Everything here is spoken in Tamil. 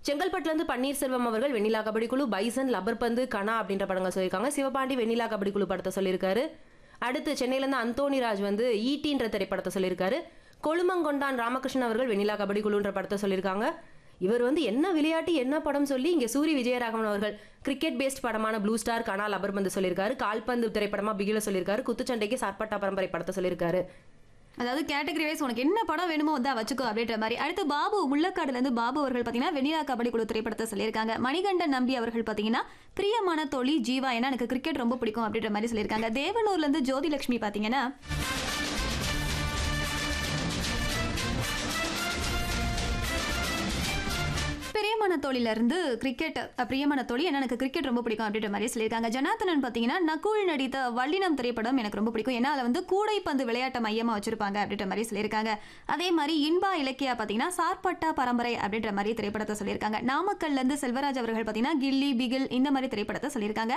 செங்கல்பட்டுல இருந்து பன்னீர்செல்வம் அவர்கள் வெண்ணிலா கபடி குழு பைசன் லப்பர் பந்து கனா அப்படின்ற படங்கள் சொல்லியிருக்காங்க சிவபாண்டி வெண்ணிலா கபடி குழு படத்தை சொல்லியிருக்காரு அடுத்து சென்னையில இருந்து அந்தோணிராஜ் வந்து ஈட்டின்ற திரைப்படத்தை சொல்லியிருக்காரு கொழுமங்கொண்டான் ராமகிருஷ்ணன் அவர்கள் வெண்ணிலா கபடி குழுன்ற படத்தை சொல்லியிருக்காங்க இவர் வந்து என்ன விளையாட்டு என்ன படம் சொல்லி இங்க சூரி விஜயராகவன் அவர்கள் கிரிக்கெட் பேஸ்ட் படமான ப்ளூ ஸ்டார் கனா லப்பர் பந்து சொல்லியிருக்காரு கால்பந்து திரைப்படமா பிகில சொல்லியிருக்காரு குத்துச்சண்டைக்கு சார்பட்டா பரம்பரை படத்தை சொல்லியிருக்காரு அதாவது கேட்டகரி வைஸ் உனக்கு என்ன படம் வேணுமோ வந்து வச்சுக்கோ அப்படின்ற மாதிரி அடுத்து பாபு முள்ளக்காடுல இருந்து பாபு அவர்கள் பாத்தீங்கன்னா வெண்ணிலா கபடி குழு திரைப்படத்தை சொல்லியிருக்காங்க மணிகண்டன் நம்பி அவர்கள் பாத்தீங்கன்னா பிரியமான தோழி ஜீவா ஏன்னா எனக்கு கிரிக்கெட் ரொம்ப பிடிக்கும் அப்படின்ற மாதிரி சொல்லியிருக்காங்க தேவனூர்ல இருந்து ஜோதிலட்சுமி பாத்தீங்கன்னா பிரியமான தோழில இருந்து கிரிக்கெட் அஹ், பிரியமான தோழி ஏன்னா எனக்கு கிரிக்கெட் ரொம்ப பிடிக்கும் அப்படின்ற மாதிரி சொல்லியிருக்காங்க ஜனார்த்தனன் பார்த்தீங்கன்னா நகுல் நடித்த வள்ளினம் திரைப்படம் எனக்கு ரொம்ப பிடிக்கும் ஏன்னா அதில் வந்து கூடைப்பந்து விளையாட்டை மையமாக வச்சிருப்பாங்க அப்படின்ற மாதிரி சொல்லியிருக்காங்க அதே மாதிரி இன்பா இலக்கியா பார்த்தீங்கன்னா சார்பட்டா பரம்பரை அப்படின்ற மாதிரி திரைப்படத்தை சொல்லியிருக்காங்க நாமக்கல்ல இருந்து செல்வராஜ் அவர்கள் பார்த்தீங்கன்னா கில்லி பிகில் இந்த மாதிரி திரைப்படத்தை சொல்லியிருக்காங்க